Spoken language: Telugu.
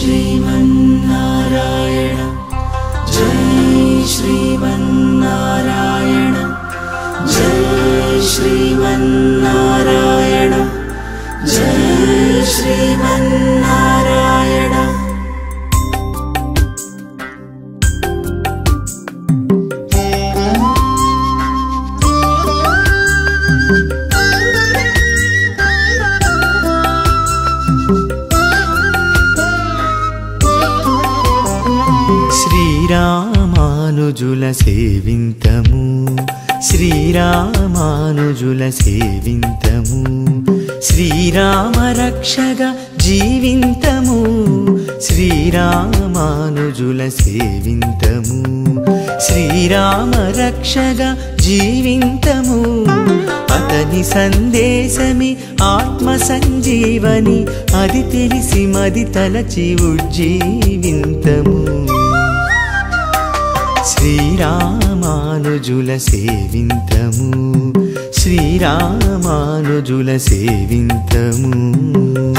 श्रीमन्नारायण जय श्रीमन्नारायण जय श्रीमन्नारायण जय श्रीमन्नारायण శ్రీరామానుజుల సేవింతము శ్రీరామానుజుల సేవింతము శ్రీరామ రక్షగా జీవింతము శ్రీరామానుజుల సేవింతము శ్రీరామ రక్షగా జీవింతము అతని సందేశమి ఆత్మ సంజీవని అది తెలిసి మది తలచి ఉజ్జీవింతము శ్రీరామానుజుల సేవింతము శ్రీరామానుజుల సేవింతము